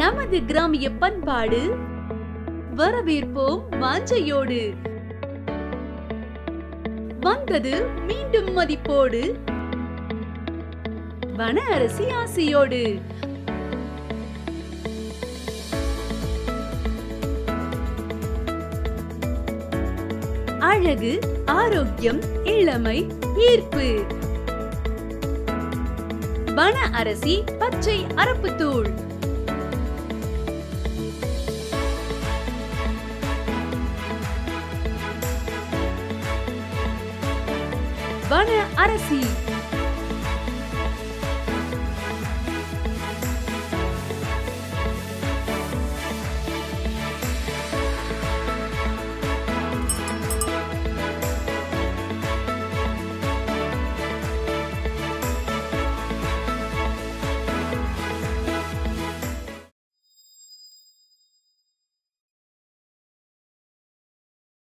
நமது கிராமிய பண்பாடு வரவேற்போம் வாஞ்சையோடு வந்தது மீண்டும் மதிப்போடு வன அரசி ஆசையோடு அழகு ஆரோக்கியம் இளமை ஈர்ப்பு வன அரசி பச்சை அரப்புத்தூள் வன அரசி